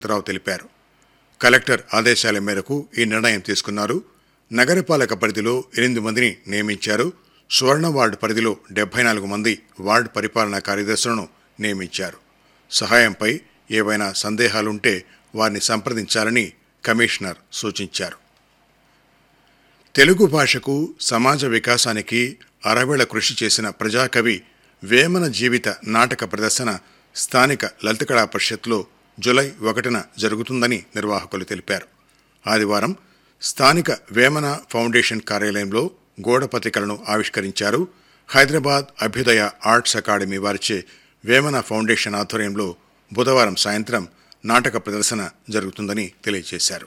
రావు తెలిపారు కలెక్టర్ ఆదేశాల మేరకు ఈ నిర్ణయం తీసుకున్నారు నగరపాలక పరిధిలో ఎనిమిది మందిని నియమించారు సువర్ణ వార్డు పరిధిలో డెబ్బై నాలుగు మంది వార్డు పరిపాలనా కార్యదర్శులను నియమించారు సహాయంపై ఏవైనా సందేహాలుంటే వారిని సంప్రదించాలని కమిషనర్ సూచించారు తెలుగు భాషకు సమాజ వికాసానికి అరవేళ కృషి చేసిన ప్రజాకవి వేమన జీవిత నాటక ప్రదర్శన స్థానిక లలిత కళా పరిషత్లో జులై ఒకటిన జరుగుతుందని నిర్వాహకులు తెలిపారు ఆదివారం స్థానిక వేమన ఫౌండేషన్ కార్యాలయంలో గోడ పత్రికలను ఆవిష్కరించారు హైదరాబాద్ అభ్యుదయ ఆర్ట్స్ అకాడమీ వారిచే వేమన ఫౌండేషన్ ఆధ్వర్యంలో బుధవారం సాయంత్రం నాటక ప్రదర్శన జరుగుతుందని తెలియజేశారు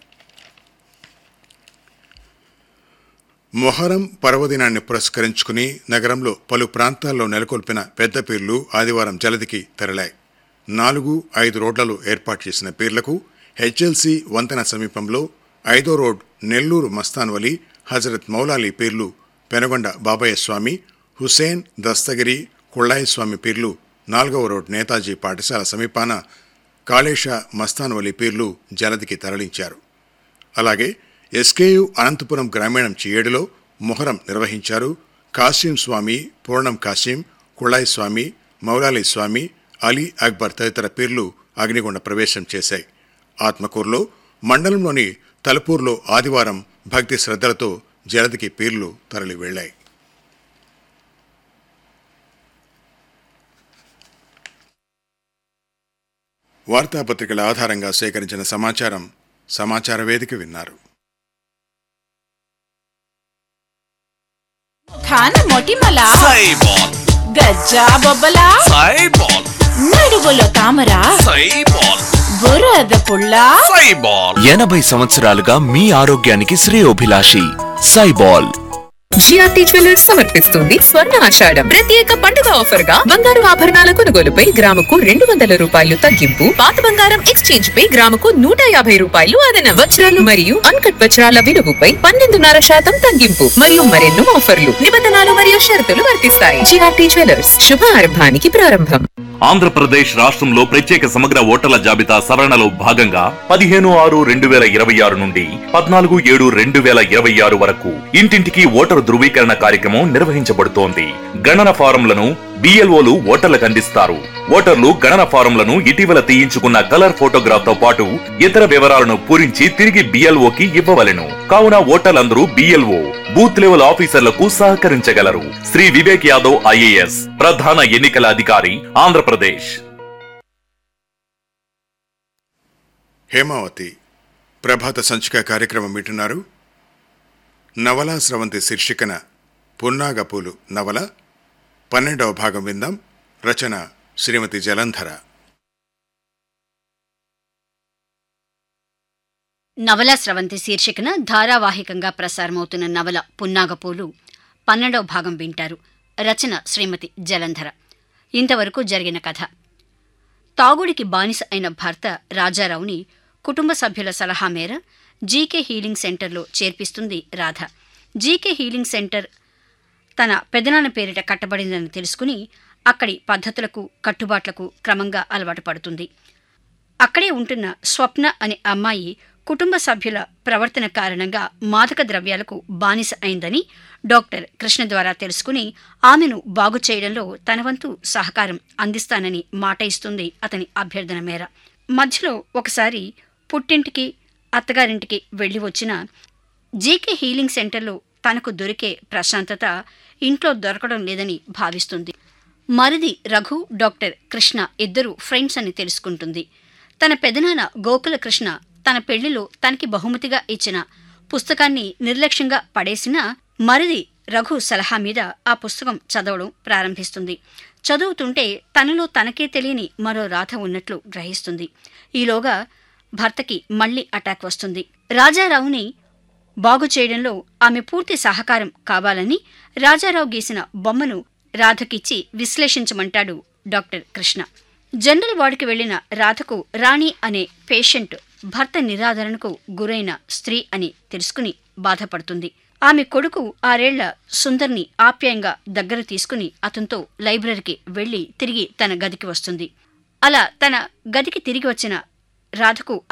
మొహరం పర్వదినాన్ని పురస్కరించుకుని నగరంలో పలు ప్రాంతాల్లో నెలకొల్పిన పెద్ద పీర్లు ఆదివారం జలదికి తరలాయి నాలుగు ఐదు రోడ్లలో ఏర్పాటు చేసిన పీర్లకు హెచ్ఎల్సి వంతెన సమీపంలో ఐదో రోడ్ నెల్లూరు మస్తాన్ వలి హజరత్ మౌలాలి పీర్లు పెనగొండ బాబయ్య స్వామి హుసేన్ దస్తగిరి కుళ్ళాయి స్వామి పీర్లు నాలుగవ రోడ్ నేతాజీ పాఠశాల సమీపాన కాళేశ మస్తాన్ వలి పీర్లు జలదికి తరలించారు అలాగే ఎస్కేయు అనంతపురం గ్రామీణం చియేడులో మొహరం నిర్వహించారు కాసిం స్వామి పూర్ణం కాసిం కుళాయి స్వామి మౌలాలి స్వామి అలీ అక్బర్ తదితర పీర్లు అగ్నిగుండ ప్రవేశం చేశాయి ఆత్మకూరులో మండలంలోని తలుపూర్లో ఆదివారం భక్తి శ్రద్ధలతో జలదికి పీర్లు తరలి వెళ్లాయి వార్తాపత్రికల ఆధారంగా సేకరించిన సమాచారం సమాచార వేదిక విన్నారు ఖాన మొటిమల సైబాల్ గజ్జా బొబ్బల సైబాల్ నడువులో తామర సైబాల్ బురద పుల్ల సైబాల్ ఎనభై సంవత్సరాలుగా మీ ఆరోగ్యానికి శ్రేయోభిలాషి సైబాల్ జిఆర్టీ జ్యువెలర్స్ సమర్పిస్తుంది స్వర్ణ ఆషాఢం ప్రత్యేక పండుగ ఆఫర్ గా బంగారు ఆభరణాల కొనుగోలుపై గ్రాముకు రెండు వందల రూపాయలు తగ్గింపు పాత బంగారం ఎక్స్చేంజ్ పై గ్రాముకు నూట యాభై రూపాయలు అదనం వజ్రాలు మరియు అన్కట్ వజ్రాల విలువపై పన్నెండున్నర శాతం తగ్గింపు మరియు మరెన్నో ఆఫర్లు నిబంధనలు మరియు షరతులు వర్తిస్తాయి జిఆర్టీ జ్యువెలర్స్ శుభారంభానికి ప్రారంభం ఆంధ్రప్రదేశ్ రాష్ట్రంలో ప్రత్యేక సమగ్ర ఓటర్ల జాబితా సవరణలో భాగంగా పదిహేను ఆరు రెండు వేల ఇరవై ఆరు నుండి పద్నాలుగు ఏడు రెండు వేల ఇరవై ఆరు వరకు ఇంటింటికి ఓటరు ధృవీకరణ కార్యక్రమం నిర్వహించబడుతోంది గణన ఫారంలను బిఎల్ఓలు ఓటర్లకు అందిస్తారు ఓటర్లు గణన ఫారంలను ఇటీవల తీయించుకున్న కలర్ ఫోటోగ్రాఫ్ తో పాటు ఇతర వివరాలను పూరించి తిరిగి బిఎల్ఓకి ఇవ్వవలెను కావున ఓటర్లందరూ బిఎల్ఓ బూత్ లెవెల్ ఆఫీసర్లకు సహకరించగలరు శ్రీ వివేక్ యాదవ్ ఐఏఎస్ ప్రధాన ఎన్నికల అధికారి ఆంధ్రప్రదేశ్ హేమావతి ప్రభాత సంచిక కార్యక్రమం వింటున్నారు నవలా స్రవంతి శీర్షికన పున్నాగపూలు నవల పన్నెండవ భాగం విందాం రచన శ్రీమతి జలంధర నవల స్రవంతి శీర్షికన ధారావాహికంగా ప్రసారమవుతున్న నవల పున్నాగపూలు పన్నెండవ భాగం వింటారు రచన శ్రీమతి జలంధర ఇంతవరకు జరిగిన కథ తాగుడికి బానిస అయిన భర్త రాజారావుని కుటుంబ సభ్యుల సలహా మేర జీకే హీలింగ్ సెంటర్లో చేర్పిస్తుంది రాధ జీకే హీలింగ్ సెంటర్ తన పెదనాన్న పేరిట కట్టబడిందని తెలుసుకుని అక్కడి పద్ధతులకు కట్టుబాట్లకు క్రమంగా అలవాటు పడుతుంది అక్కడే ఉంటున్న స్వప్న అనే అమ్మాయి కుటుంబ సభ్యుల ప్రవర్తన కారణంగా మాదక ద్రవ్యాలకు బానిస అయిందని డాక్టర్ కృష్ణ ద్వారా తెలుసుకుని ఆమెను బాగు చేయడంలో తన వంతు సహకారం అందిస్తానని మాట ఇస్తుంది అతని అభ్యర్థన మేర మధ్యలో ఒకసారి పుట్టింటికి అత్తగారింటికి వెళ్లి వచ్చిన జీకే హీలింగ్ సెంటర్లో తనకు దొరికే ప్రశాంతత ఇంట్లో దొరకడం లేదని భావిస్తుంది మరిది రఘు డాక్టర్ కృష్ణ ఇద్దరు ఫ్రెండ్స్ అని తెలుసుకుంటుంది తన పెదనాన్న గోకుల కృష్ణ తన పెళ్లిలో తనకి బహుమతిగా ఇచ్చిన పుస్తకాన్ని నిర్లక్ష్యంగా పడేసిన మరిది రఘు సలహా మీద ఆ పుస్తకం చదవడం ప్రారంభిస్తుంది చదువుతుంటే తనలో తనకే తెలియని మరో రాధ ఉన్నట్లు గ్రహిస్తుంది ఈలోగా భర్తకి మళ్లీ అటాక్ వస్తుంది రాజారావుని బాగు చేయడంలో ఆమె పూర్తి సహకారం కావాలని రాజారావు గీసిన బొమ్మను రాధకిచ్చి విశ్లేషించమంటాడు డాక్టర్ కృష్ణ జనరల్ వార్డుకి వెళ్లిన రాధకు రాణి అనే పేషెంట్ భర్త నిరాదరణకు గురైన స్త్రీ అని తెలుసుకుని బాధపడుతుంది ఆమె కొడుకు ఆరేళ్ల సుందర్ని ఆప్యాయంగా దగ్గర తీసుకుని అతనితో లైబ్రరీకి వెళ్లి తిరిగి తన గదికి వస్తుంది అలా తన గదికి తిరిగి వచ్చిన రాధకు